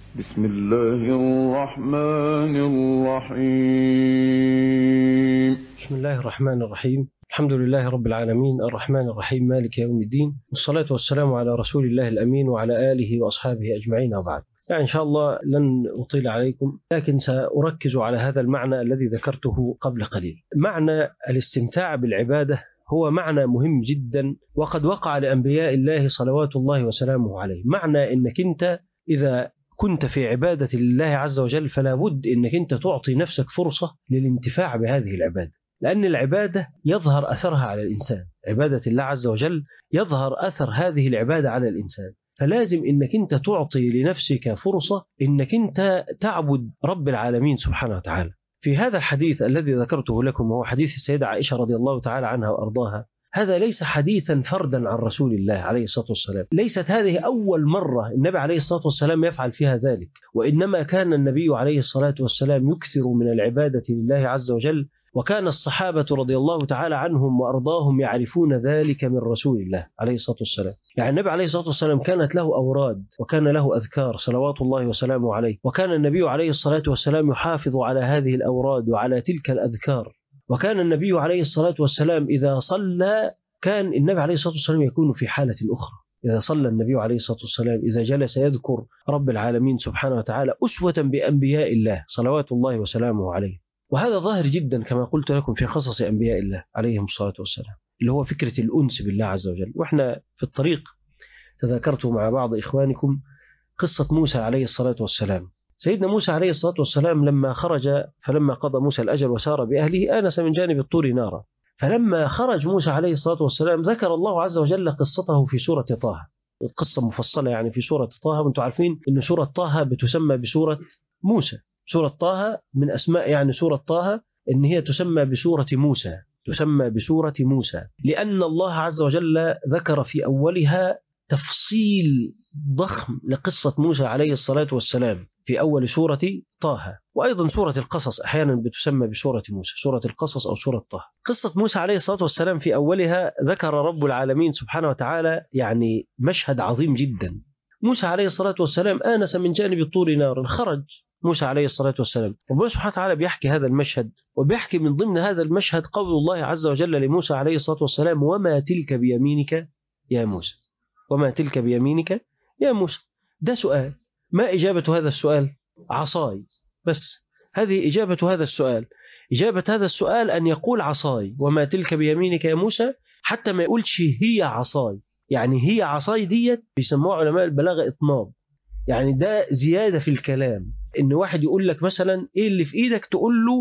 بسم الله الرحمن الرحيم بسم الله الرحمن الرحيم الحمد لله رب العالمين الرحمن الرحيم مالك يوم الدين والصلاة والسلام على رسول الله الأمين وعلى آله وأصحابه أجمعين وبعد يعني إن شاء الله لن أطيل عليكم لكن سأركز على هذا المعنى الذي ذكرته قبل قليل معنى الاستمتاع بالعبادة هو معنى مهم جدا وقد وقع لأنبياء الله صلوات الله وسلامه عليه معنى أنك أنت إذا كنت في عبادة الله عز وجل فلا بد أنك أنت تعطي نفسك فرصة للانتفاع بهذه العبادة لأن العبادة يظهر أثرها على الإنسان عبادة الله عز وجل يظهر أثر هذه العبادة على الإنسان فلازم انك انت تعطي لنفسك فرصه انك انت تعبد رب العالمين سبحانه وتعالى. في هذا الحديث الذي ذكرته لكم وهو حديث السيده عائشه رضي الله تعالى عنها وارضاها هذا ليس حديثا فردا عن رسول الله عليه الصلاه والسلام، ليست هذه اول مره النبي عليه الصلاه والسلام يفعل فيها ذلك، وانما كان النبي عليه الصلاه والسلام يكثر من العباده لله عز وجل وكان الصحابة رضي الله تعالى عنهم وأرضاهم يعرفون ذلك من رسول الله عليه الصلاة والسلام يعني النبي عليه الصلاة والسلام كانت له أوراد وكان له أذكار صلوات الله وسلامه عليه وكان النبي عليه الصلاة والسلام يحافظ على هذه الأوراد وعلى تلك الأذكار وكان النبي عليه الصلاة والسلام إذا صلى كان النبي عليه الصلاة والسلام يكون في حالة أخرى إذا صلى النبي عليه الصلاة والسلام إذا جلس يذكر رب العالمين سبحانه وتعالى أسوة بأنبياء الله صلوات الله وسلامه عليه وهذا ظاهر جدا كما قلت لكم في قصص انبياء الله عليهم الصلاه والسلام اللي هو فكره الانس بالله عز وجل واحنا في الطريق تذاكرت مع بعض اخوانكم قصه موسى عليه الصلاه والسلام سيدنا موسى عليه الصلاه والسلام لما خرج فلما قضى موسى الاجل وسار باهله انس من جانب الطور نارا فلما خرج موسى عليه الصلاه والسلام ذكر الله عز وجل قصته في سوره طه القصه مفصله يعني في سوره طه وانتم عارفين ان سوره طه بتسمى بسوره موسى سورة طه من أسماء يعني سورة طه إن هي تسمى بسورة موسى تسمى بسورة موسى لأن الله عز وجل ذكر في أولها تفصيل ضخم لقصة موسى عليه الصلاة والسلام في أول سورة طه وأيضا سورة القصص أحيانا بتسمى بسورة موسى سورة القصص أو سورة طه قصة موسى عليه الصلاة والسلام في أولها ذكر رب العالمين سبحانه وتعالى يعني مشهد عظيم جدا موسى عليه الصلاة والسلام آنس من جانب الطور نارا خرج موسى عليه الصلاة والسلام ربنا سبحانه وتعالى بيحكي هذا المشهد وبيحكي من ضمن هذا المشهد قول الله عز وجل لموسى عليه الصلاة والسلام وما تلك بيمينك يا موسى وما تلك بيمينك يا موسى ده سؤال ما إجابة هذا السؤال عصاي بس هذه إجابة هذا السؤال إجابة هذا السؤال أن يقول عصاي وما تلك بيمينك يا موسى حتى ما يقولش هي عصاي يعني هي عصاي ديت بيسموها علماء البلاغة إطناب يعني ده زيادة في الكلام ان واحد يقول لك مثلا ايه اللي في ايدك تقول له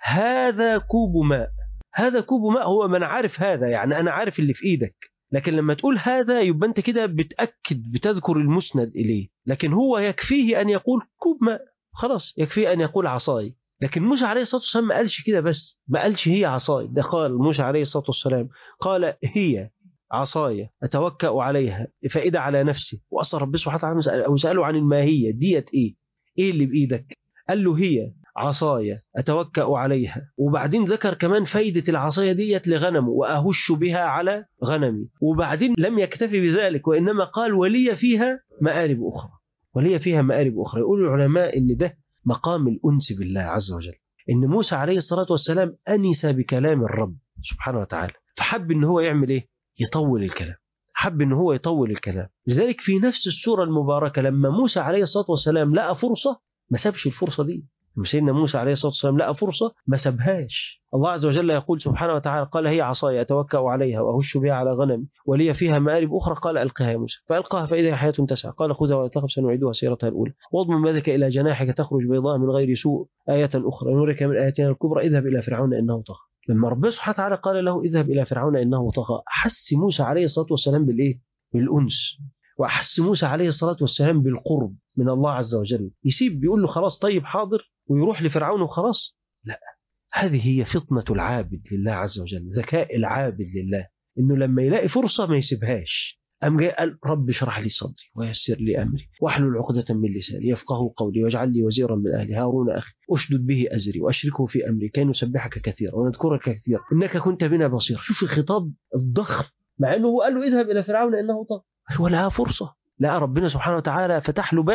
هذا كوب ماء هذا كوب ماء هو من عارف هذا يعني انا عارف اللي في ايدك لكن لما تقول هذا يبقى انت كده بتاكد بتذكر المسند اليه لكن هو يكفيه ان يقول كوب ماء خلاص يكفيه ان يقول عصاي لكن موسى عليه الصلاه والسلام ما قالش كده بس ما قالش هي عصاي ده قال موسى عليه الصلاه والسلام قال هي عصاي اتوكا عليها فاذا على نفسي واصل ربي سبحانه وتعالى او سالوا عن الماهيه ديت ايه ايه اللي بايدك قال له هي عصايا اتوكا عليها وبعدين ذكر كمان فايده العصايه ديت لغنمه واهش بها على غنمي وبعدين لم يكتفي بذلك وانما قال ولي فيها مآرب اخرى ولي فيها مآرب اخرى يقول العلماء ان ده مقام الانس بالله عز وجل ان موسى عليه الصلاه والسلام انس بكلام الرب سبحانه وتعالى فحب ان هو يعمل ايه يطول الكلام حب ان هو يطول الكلام لذلك في نفس السوره المباركه لما موسى عليه الصلاه والسلام لقى فرصه ما سابش الفرصه دي لما سيدنا موسى عليه الصلاه والسلام لقى فرصه ما سابهاش الله عز وجل يقول سبحانه وتعالى قال هي عصاي اتوكا عليها واهش بها على غنمي ولي فيها مآرب اخرى قال القها يا موسى فالقاها فاذا حياه تسعى قال خذها ولا تخف سنعيدها سيرتها الاولى واضمم يدك الى جناحك تخرج بيضاء من غير سوء ايه اخرى نورك من اياتنا الكبرى اذهب الى فرعون انه طغى لما ربنا سبحانه وتعالى قال له اذهب الى فرعون انه طغى احس موسى عليه الصلاه والسلام بالايه؟ بالانس واحس موسى عليه الصلاه والسلام بالقرب من الله عز وجل يسيب بيقول له خلاص طيب حاضر ويروح لفرعون وخلاص لا هذه هي فطنه العابد لله عز وجل ذكاء العابد لله انه لما يلاقي فرصه ما يسيبهاش أم جاء قال رب اشرح لي صدري ويسر لي أمري واحلل عقدة من لساني يفقه قولي واجعل لي وزيرا من أهلي هارون أخي أشدد به أزري وأشركه في أمري كي نسبحك كثيرا ونذكرك كثيرا إنك كنت بنا بصير شوف الخطاب الضخم مع أنه قال له اذهب إلى فرعون إنه طغى ولها فرصة لقى ربنا سبحانه وتعالى فتح له باب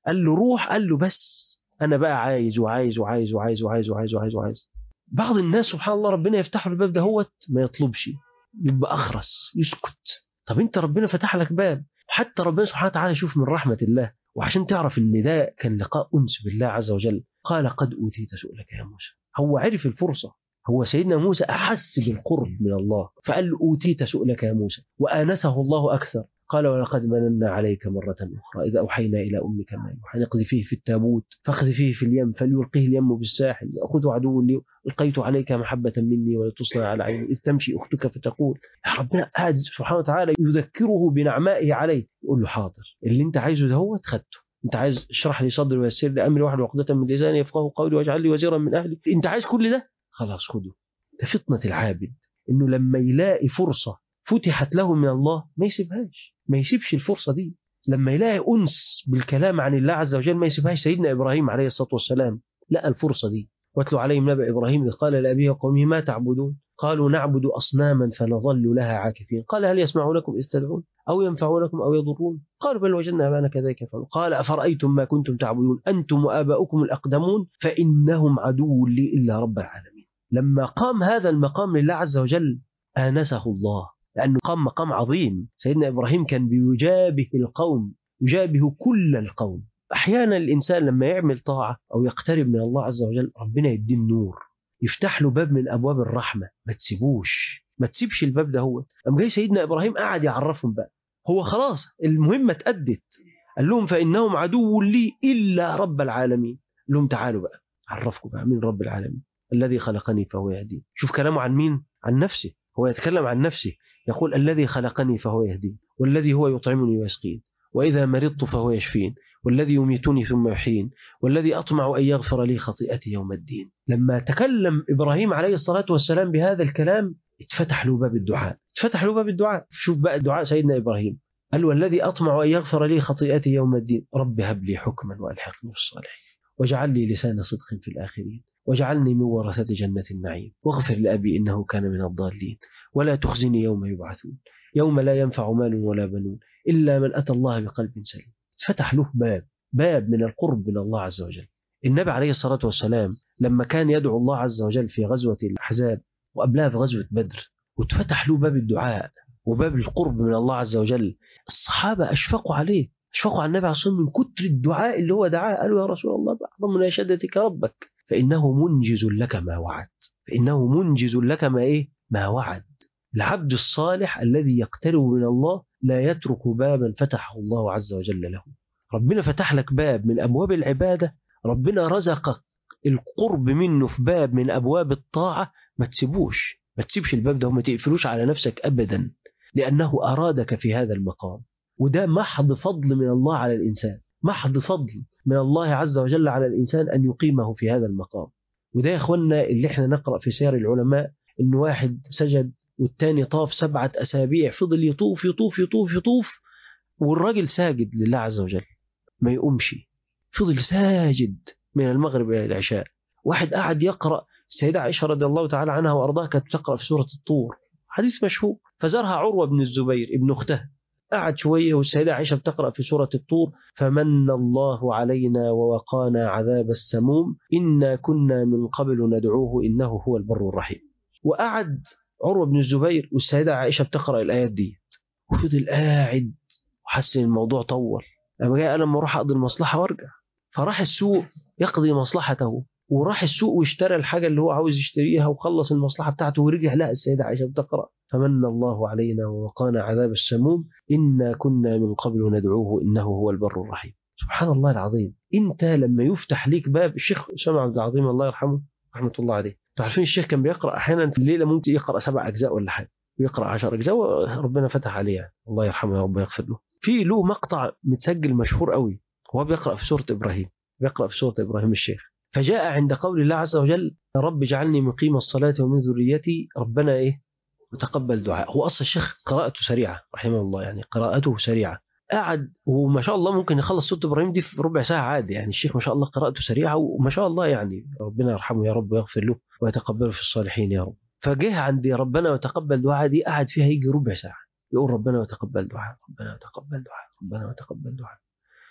قال له روح قال له بس انا بقى عايز وعايز وعايز وعايز وعايز وعايز وعايز وعايز بعض الناس سبحان الله ربنا يفتح له الباب ده هوت ما يطلبش يبقى اخرس يسكت طب انت ربنا فتح لك باب حتى ربنا سبحانه وتعالى شوف من رحمه الله وعشان تعرف ان ده كان لقاء انس بالله عز وجل قال قد اوتيت سؤلك يا موسى هو عرف الفرصه هو سيدنا موسى احس بالقرب من الله فقال له اوتيت سؤلك يا موسى وانسه الله اكثر قال ولقد مننا عليك مرة أخرى إذا أوحينا إلى أمك ما يوحى نقذفيه في التابوت فاقذفيه في اليم فليلقيه اليم بالساحل يأخذه عدو لي ألقيت عليك محبة مني ولتصنع على عيني إذ تمشي أختك فتقول يا ربنا قاعد سبحانه وتعالى يذكره بنعمائه عليه يقول له حاضر اللي أنت عايزه ده هو خدته أنت عايز اشرح لي صدري ويسر لي أمري واحد عقدة من لساني يفقهوا قولي واجعل لي وزيرا من أهلي أنت عايز كل ده خلاص خده ده فطنة العابد إنه لما يلاقي فرصة فتحت له من الله ما يسيبهاش ما يسيبش الفرصة دي لما يلاقي أنس بالكلام عن الله عز وجل ما يسيبهاش سيدنا إبراهيم عليه الصلاة والسلام لقى الفرصة دي واتلو عليهم نبأ إبراهيم إذ قال لأبيه وقومه ما تعبدون قالوا نعبد أصناما فنظل لها عاكفين قال هل يسمعونكم إذ تدعون أو ينفعونكم أو يضرون قالوا بل وجدنا أبانا كذلك يفعلون قال أفرأيتم ما كنتم تعبدون أنتم وآباؤكم الأقدمون فإنهم عدو لي إلا رب العالمين لما قام هذا المقام لله عز وجل آنسه الله لأنه قام مقام عظيم سيدنا إبراهيم كان بيجابه القوم يجابه كل القوم أحيانا الإنسان لما يعمل طاعة أو يقترب من الله عز وجل ربنا يديه النور يفتح له باب من أبواب الرحمة ما تسيبوش ما تسيبش الباب ده هو أم جاي سيدنا إبراهيم قعد يعرفهم بقى هو خلاص المهمة اتأدت قال لهم فإنهم عدو لي إلا رب العالمين قال لهم تعالوا بقى عرفكم بقى من رب العالمين الذي خلقني فهو يهدين شوف كلامه عن مين عن نفسه هو يتكلم عن نفسه يقول الذي خلقني فهو يهدين والذي هو يطعمني ويسقين وإذا مرضت فهو يشفين والذي يميتني ثم يحيين والذي أطمع أن يغفر لي خطيئتي يوم الدين لما تكلم إبراهيم عليه الصلاة والسلام بهذا الكلام اتفتح له باب الدعاء اتفتح له باب الدعاء شوف بقى دعاء سيدنا إبراهيم قال والذي أطمع أن يغفر لي خطيئتي يوم الدين رب هب لي حكما وألحقني بالصالحين واجعل لي لسان صدق في الآخرين واجعلني من ورثة جنة النعيم واغفر لأبي إنه كان من الضالين ولا تخزني يوم يبعثون يوم لا ينفع مال ولا بنون إلا من أتى الله بقلب سليم فتح له باب باب من القرب من الله عز وجل النبي عليه الصلاة والسلام لما كان يدعو الله عز وجل في غزوة الأحزاب وقبلها في غزوة بدر واتفتح له باب الدعاء وباب القرب من الله عز وجل الصحابة أشفقوا عليه أشفقوا على النبي عليه الصلاة والسلام من كتر الدعاء اللي هو دعاه قالوا يا رسول الله بأعظم مناشدتك ربك فإنه منجز لك ما وعد فإنه منجز لك ما إيه ما وعد العبد الصالح الذي يقترب من الله لا يترك بابا فتحه الله عز وجل له ربنا فتح لك باب من أبواب العبادة ربنا رزقك القرب منه في باب من أبواب الطاعة ما تسيبوش ما تسيبش الباب ده وما تقفلوش على نفسك أبدا لأنه أرادك في هذا المقام وده محض فضل من الله على الإنسان محض فضل من الله عز وجل على الإنسان أن يقيمه في هذا المقام وده يا إخوانا اللي احنا نقرأ في سير العلماء إن واحد سجد والتاني طاف سبعة أسابيع فضل يطوف يطوف يطوف يطوف والراجل ساجد لله عز وجل ما يقومش فضل ساجد من المغرب إلى العشاء واحد قعد يقرأ السيدة عائشة رضي الله تعالى عنها وأرضاها كانت تقرأ في سورة الطور حديث مشهور فزارها عروة بن الزبير ابن أختها قعد شوية والسيدة عائشة بتقرأ في سورة الطور فمن الله علينا ووقانا عذاب السموم إنا كنا من قبل ندعوه إنه هو البر الرحيم وقعد عروة بن الزبير والسيدة عائشة بتقرأ الآيات دي وفضل قاعد وحس إن الموضوع طول لما جاء لما أروح أقضي المصلحة وأرجع فراح السوق يقضي مصلحته وراح السوق واشترى الحاجة اللي هو عاوز يشتريها وخلص المصلحة بتاعته ورجع لقى السيدة عائشة بتقرأ فمن الله علينا ووقانا عذاب السموم إنا كنا من قبل ندعوه إنه هو البر الرحيم سبحان الله العظيم أنت لما يفتح ليك باب الشيخ أسامة عبد العظيم الله يرحمه رحمة الله عليه تعرفين الشيخ كان بيقرأ أحيانا في الليلة ممكن يقرأ سبع أجزاء ولا حاجة ويقرأ عشر أجزاء ربنا فتح عليه يعني. الله يرحمه يا رب يغفر له في له مقطع متسجل مشهور قوي وهو بيقرأ في سورة إبراهيم بيقرأ في سورة إبراهيم الشيخ فجاء عند قول الله عز وجل رب اجعلني مقيم الصلاة ومن ذريتي ربنا إيه وتقبل دعاء هو أصلا الشيخ قراءته سريعة رحمه الله يعني قراءته سريعة قعد وما شاء الله ممكن يخلص سورة إبراهيم دي في ربع ساعة عادي يعني الشيخ ما شاء الله قراءته سريعة وما شاء الله يعني ربنا يرحمه يا رب ويغفر له ويتقبله في الصالحين يا رب فجه عند ربنا وتقبل دعاء دي قعد فيها يجي ربع ساعة يقول ربنا وتقبل دعاء ربنا وتقبل دعاء ربنا وتقبل دعاء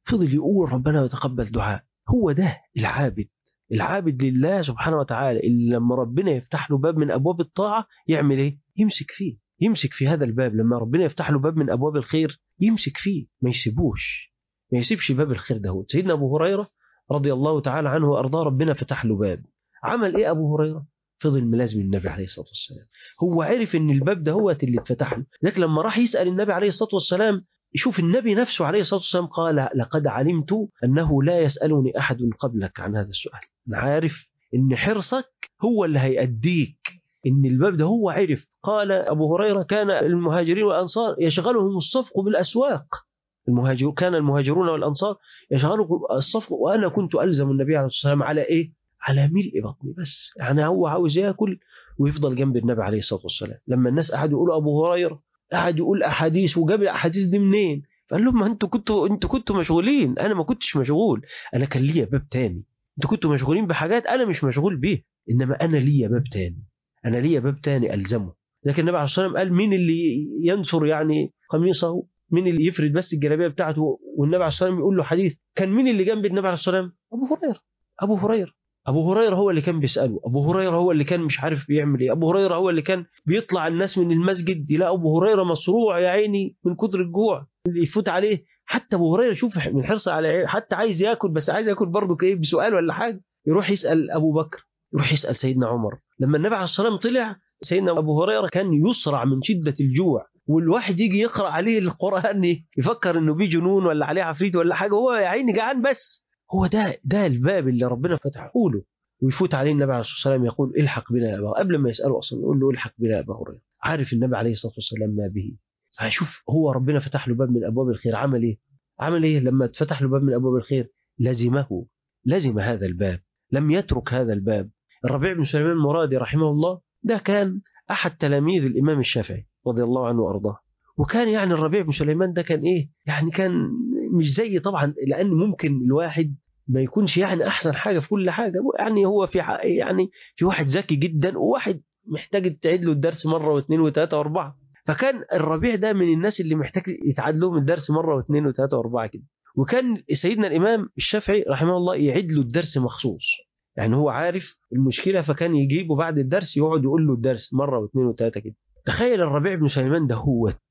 فضل يقول ربنا يتقبل دعاء هو ده العابد العابد لله سبحانه وتعالى اللي لما ربنا يفتح له باب من ابواب الطاعه يعمل ايه؟ يمسك فيه يمسك في هذا الباب لما ربنا يفتح له باب من ابواب الخير يمسك فيه ما يسيبوش ما يسيبش باب الخير ده سيدنا ابو هريره رضي الله تعالى عنه وارضاه ربنا فتح له باب عمل ايه ابو هريره؟ فضل ملازم النبي عليه الصلاه والسلام هو عرف ان الباب ده هو اللي اتفتح له لكن لما راح يسال النبي عليه الصلاه والسلام يشوف النبي نفسه عليه الصلاه والسلام قال لقد علمت انه لا يسالني احد قبلك عن هذا السؤال انا عارف ان حرصك هو اللي هيأديك ان الباب ده هو عرف قال ابو هريره كان المهاجرين والانصار يشغلهم الصفق بالاسواق المهاجر كان المهاجرون والانصار يشغلهم الصفق وانا كنت الزم النبي عليه الصلاه والسلام على ايه؟ على ملء بطني بس يعني هو عاوز ياكل ويفضل جنب النبي عليه الصلاه والسلام لما الناس قعدوا يقولوا ابو هريره قعد يقول احاديث وجاب الاحاديث دي منين؟ فقال لهم ما انتوا كنتوا انتوا كنتوا مشغولين انا ما كنتش مشغول انا كان ليا باب تاني انتوا كنتوا مشغولين بحاجات انا مش مشغول بيها انما انا ليا باب تاني انا ليا باب تاني الزمه لكن النبي عليه الصلاه والسلام قال مين اللي ينصر يعني قميصه مين اللي يفرد بس الجلابيه بتاعته والنبي عليه الصلاه والسلام يقول له حديث كان مين اللي جنب النبي عليه الصلاه والسلام ابو هريره ابو هريره ابو هريره هو اللي كان بيساله ابو هريره هو اللي كان مش عارف بيعمل ايه ابو هريره هو اللي كان بيطلع الناس من المسجد يلاقي ابو هريره مصروع يا عيني من كتر الجوع اللي يفوت عليه حتى ابو هريره شوف من حرصه على إيه؟ حتى عايز ياكل بس عايز ياكل برضه ايه بسؤال ولا حاجه يروح يسال ابو بكر يروح يسال سيدنا عمر لما النبي عليه الصلاه والسلام طلع سيدنا ابو هريره كان يسرع من شده الجوع والواحد يجي يقرا عليه القران يفكر انه بيه جنون ولا عليه عفريت ولا حاجه هو يا عيني جعان بس هو ده ده الباب اللي ربنا فتحه له ويفوت عليه النبي عليه الصلاه والسلام يقول الحق بنا يا ابا قبل ما يساله اصلا يقول له الحق بنا يا ابا هريره عارف النبي عليه الصلاه والسلام ما به فشوف هو ربنا فتح له باب من ابواب الخير عمل ايه؟ عمل ايه لما اتفتح له باب من ابواب الخير؟ لزمه لزم هذا الباب لم يترك هذا الباب الربيع بن سليمان المرادي رحمه الله ده كان احد تلاميذ الامام الشافعي رضي الله عنه وارضاه وكان يعني الربيع بن سليمان ده كان ايه؟ يعني كان مش زي طبعا لان ممكن الواحد ما يكونش يعني احسن حاجه في كل حاجه يعني هو في يعني في واحد ذكي جدا وواحد محتاج تعيد له الدرس مره واثنين وثلاثه واربعه فكان الربيع ده من الناس اللي محتاج يتعاد لهم الدرس مره واثنين وثلاثه واربعه كده وكان سيدنا الامام الشافعي رحمه الله يعيد له الدرس مخصوص يعني هو عارف المشكله فكان يجيبه بعد الدرس يقعد يقول له الدرس مره واثنين وثلاثه كده تخيل الربيع بن سليمان ده هوت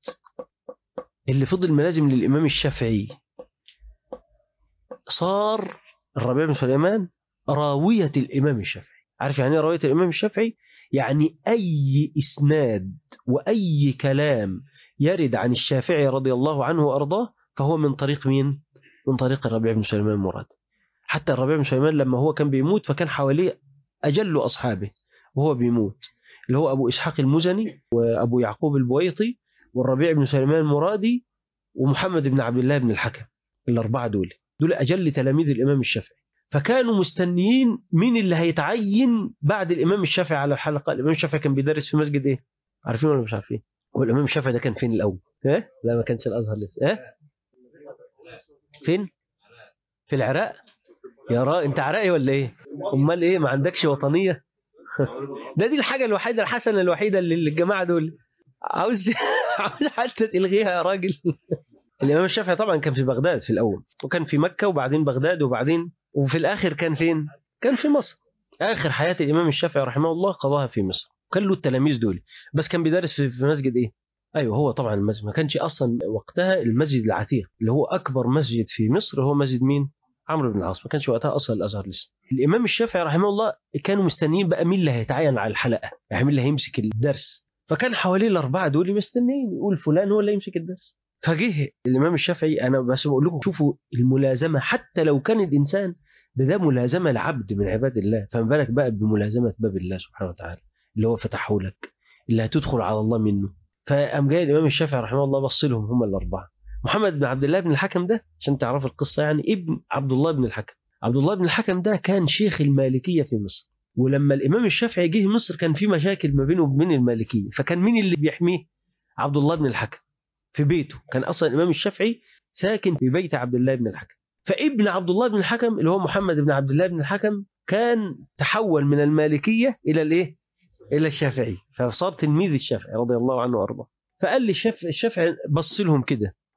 اللي فضل ملازم للامام الشافعي صار الربيع بن سليمان راوية الإمام الشافعي عارف يعني ايه راوية الإمام الشافعي يعني أي إسناد وأي كلام يرد عن الشافعي رضي الله عنه وأرضاه فهو من طريق مين؟ من طريق الربيع بن سليمان المراد حتى الربيع بن سليمان لما هو كان بيموت فكان حواليه أجل أصحابه وهو بيموت اللي هو أبو إسحاق المزني وأبو يعقوب البويطي والربيع بن سليمان المرادي ومحمد بن عبد الله بن الحكم الأربعة دول دول أجل تلاميذ الإمام الشافعي فكانوا مستنيين مين اللي هيتعين بعد الإمام الشافعي على الحلقة الإمام الشافعي كان بيدرس في مسجد إيه عارفين ولا مش عارفين هو الإمام الشافعي ده كان فين الأول إيه لا ما كانش الأزهر لسه إيه فين في العراق يا را انت عراقي ولا ايه امال ايه ما عندكش وطنيه ده دي الحاجه الوحيده الحسنه الوحيده اللي الجماعه دول عاوز عاوز حتى تلغيها يا راجل الامام الشافعي طبعا كان في بغداد في الاول وكان في مكه وبعدين بغداد وبعدين وفي الاخر كان فين كان في مصر اخر حياه الامام الشافعي رحمه الله قضاها في مصر كان له التلاميذ دول بس كان بيدرس في, في مسجد ايه ايوه هو طبعا المسجد ما كانش اصلا وقتها المسجد العتيق اللي هو اكبر مسجد في مصر هو مسجد مين عمرو بن العاص ما كانش وقتها اصلا الازهر لسه الامام الشافعي رحمه الله كانوا مستنيين بقى مين اللي هيتعين على الحلقه يعني مين اللي هيمسك الدرس فكان حواليه الاربعه دول مستنيين يقول فلان هو اللي يمسك الدرس فجه الامام الشافعي انا بس بقول لكم شوفوا الملازمه حتى لو كان الانسان ده ده ملازمه لعبد من عباد الله فما بالك بقى بملازمه باب الله سبحانه وتعالى اللي هو فتحه لك اللي هتدخل على الله منه فقام جاي الامام الشافعي رحمه الله بص لهم هم الاربعه محمد بن عبد الله بن الحكم ده عشان تعرفوا القصه يعني ابن عبد الله بن الحكم عبد الله بن الحكم ده كان شيخ المالكيه في مصر ولما الامام الشافعي جه مصر كان في مشاكل ما بينه وبين المالكيه فكان مين اللي بيحميه عبد الله بن الحكم في بيته كان اصلا الامام الشافعي ساكن في بيت عبد الله بن الحكم فابن عبد الله بن الحكم اللي هو محمد بن عبد الله بن الحكم كان تحول من المالكيه الى الايه الى الشافعي فصار تلميذ الشافعي رضي الله عنه وارضاه فقال لي الشافعي الشافعي بص لهم كده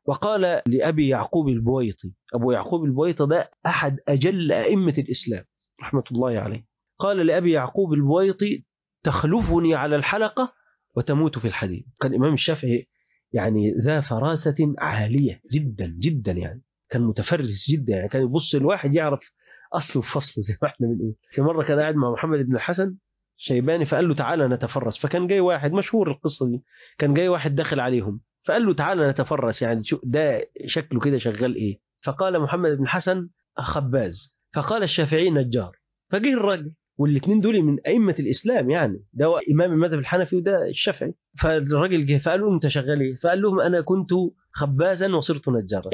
وقال لأبي يعقوب البويطي أبو يعقوب البويطي ده أحد أجل أئمة الإسلام رحمة الله عليه قال لأبي يعقوب البويطي تخلفني على الحلقة وتموت في الحديد كان الإمام الشافعي يعني ذا فراسة عالية جدا جدا يعني كان متفرس جدا يعني كان يبص الواحد يعرف أصل وفصل زي ما احنا بنقول في مرة كان قاعد مع محمد بن الحسن شيباني فقال له تعالى نتفرس فكان جاي واحد مشهور القصة دي كان جاي واحد داخل عليهم فقال له تعالى نتفرس يعني شو ده شكله كده شغال ايه فقال محمد بن الحسن خباز فقال الشافعي نجار فجه الراجل والاثنين دول من ائمه الاسلام يعني ده امام المذهب الحنفي وده الشافعي فالراجل جه فقال له انت شغال ايه فقال لهم انا كنت خبازا وصرت نجارا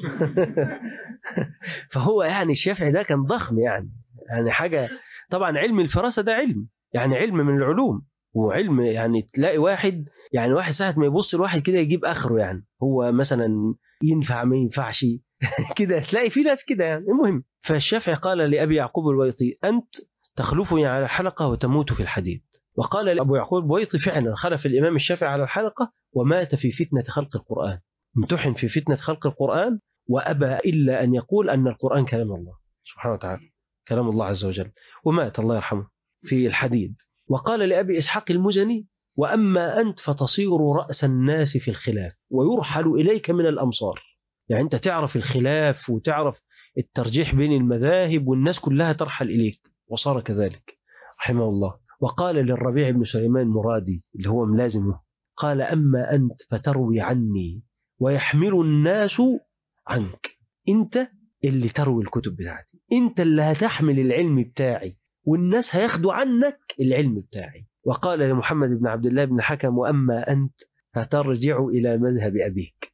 فهو يعني الشافعي ده كان ضخم يعني يعني حاجه طبعا علم الفراسه ده علم يعني علم من العلوم وعلم يعني تلاقي واحد يعني واحد ساعة ما يبص الواحد كده يجيب آخره يعني هو مثلا ينفع ما ينفعش كده تلاقي في ناس كده يعني المهم فالشافعي قال لأبي يعقوب الويطي أنت تخلفني على الحلقة وتموت في الحديد وقال لأبو يعقوب الويطي فعلا خلف الإمام الشافعي على الحلقة ومات في فتنة خلق القرآن امتحن في فتنة خلق القرآن وأبى إلا أن يقول أن القرآن كلام الله سبحانه وتعالى كلام الله عز وجل ومات الله يرحمه في الحديد وقال لأبي إسحاق المزني وأما أنت فتصير رأس الناس في الخلاف ويرحل إليك من الأمصار يعني أنت تعرف الخلاف وتعرف الترجيح بين المذاهب والناس كلها ترحل إليك وصار كذلك رحمه الله وقال للربيع بن سليمان مرادي اللي هو ملازمه قال أما أنت فتروي عني ويحمل الناس عنك أنت اللي تروي الكتب بتاعتي أنت اللي هتحمل العلم بتاعي والناس هياخدوا عنك العلم بتاعي وقال لمحمد بن عبد الله بن الحكم وأما أنت فترجع إلى مذهب أبيك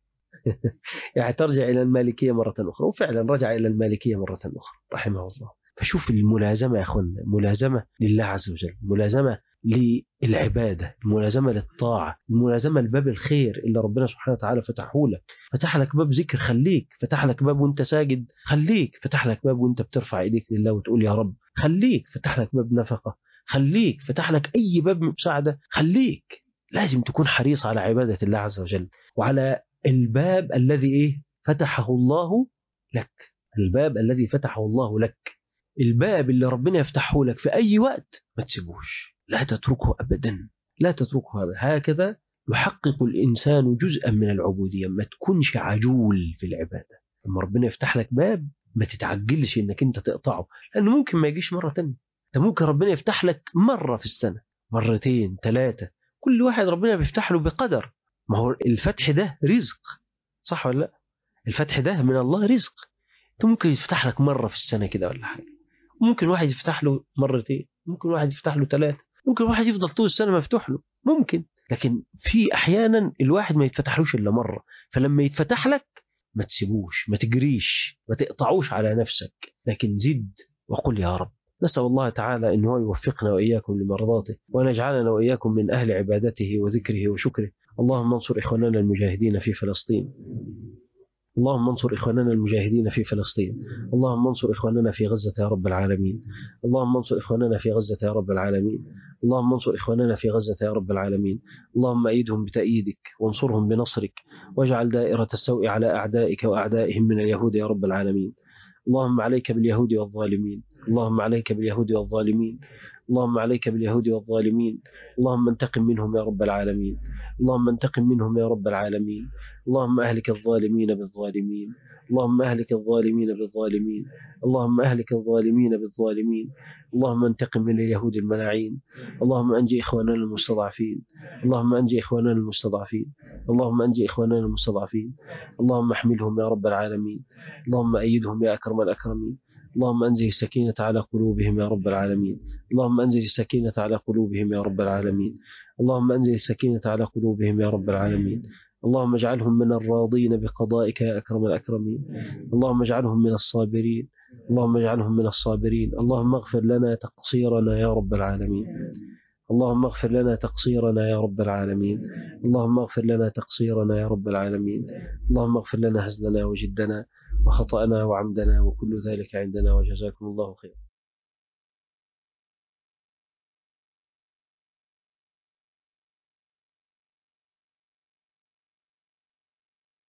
يعني ترجع إلى المالكية مرة أخرى وفعلا رجع إلى المالكية مرة أخرى رحمه الله فشوف الملازمة يا أخوانا ملازمة لله عز وجل ملازمة للعبادة الملازمة للطاعة الملازمة لباب الخير اللي ربنا سبحانه وتعالى فتحه لك فتح لك باب ذكر خليك فتح لك باب وانت ساجد خليك فتح لك باب وانت بترفع ايديك لله وتقول يا رب خليك فتح لك باب نفقة خليك فتح لك أي باب مساعدة خليك لازم تكون حريص على عبادة الله عز وجل وعلى الباب الذي إيه فتحه الله لك الباب الذي فتحه الله لك الباب اللي ربنا يفتحه لك في أي وقت ما تسيبوش لا تتركه أبدا لا تتركه أبدا هكذا يحقق الإنسان جزءا من العبودية ما تكونش عجول في العبادة لما ربنا يفتح لك باب ما تتعجلش انك انت تقطعه لانه ممكن ما يجيش مره تانية انت ممكن ربنا يفتح لك مره في السنه مرتين ثلاثه كل واحد ربنا بيفتح له بقدر ما هو الفتح ده رزق صح ولا لا الفتح ده من الله رزق انت ممكن يفتح لك مره في السنه كده ولا حاجه ممكن واحد يفتح له مرتين ممكن واحد يفتح له ثلاثه ممكن واحد يفضل طول السنه مفتوح له ممكن لكن في احيانا الواحد ما يتفتحلوش الا مره فلما يتفتح لك ما تسيبوش ما تجريش ما تقطعوش على نفسك لكن زد وقل يا رب نسأل الله تعالى أن هو يوفقنا وإياكم لمرضاته ونجعلنا وإياكم من أهل عبادته وذكره وشكره اللهم انصر إخواننا المجاهدين في فلسطين اللهم انصر إخواننا المجاهدين في فلسطين اللهم انصر إخواننا في غزة يا رب العالمين اللهم انصر إخواننا في غزة يا رب العالمين اللهم انصر إخواننا في غزة يا رب العالمين اللهم أيدهم بتأييدك وانصرهم بنصرك واجعل دائرة السوء على أعدائك وأعدائهم من اليهود يا رب العالمين اللهم عليك باليهود والظالمين اللهم عليك باليهود والظالمين اللهم عليك باليهود والظالمين اللهم انتقم منهم يا رب العالمين اللهم انتقم منهم يا رب العالمين اللهم أهلك الظالمين بالظالمين اللهم أهلك الظالمين بالظالمين اللهم أهلك الظالمين بالظالمين اللهم انتقم من اليهود الملاعين اللهم أنجي إخواننا المستضعفين اللهم أنجي إخواننا المستضعفين اللهم أنجي إخواننا المستضعفين اللهم احملهم يا رب العالمين اللهم أيدهم يا أكرم الأكرمين اللهم أنزل السكينة على قلوبهم يا رب العالمين اللهم أنزل السكينة على قلوبهم يا رب العالمين اللهم أنزل السكينة على قلوبهم يا رب العالمين اللهم اجعلهم من الراضين بقضائك يا أكرم الأكرمين اللهم اجعلهم من الصابرين اللهم اجعلهم من الصابرين اللهم اغفر لنا تقصيرنا يا رب العالمين اللهم اغفر لنا تقصيرنا يا رب العالمين اللهم اغفر لنا تقصيرنا يا رب العالمين اللهم اغفر لنا هزلنا وجدنا وخطأنا وعمدنا وكل ذلك عندنا وجزاكم الله خيرا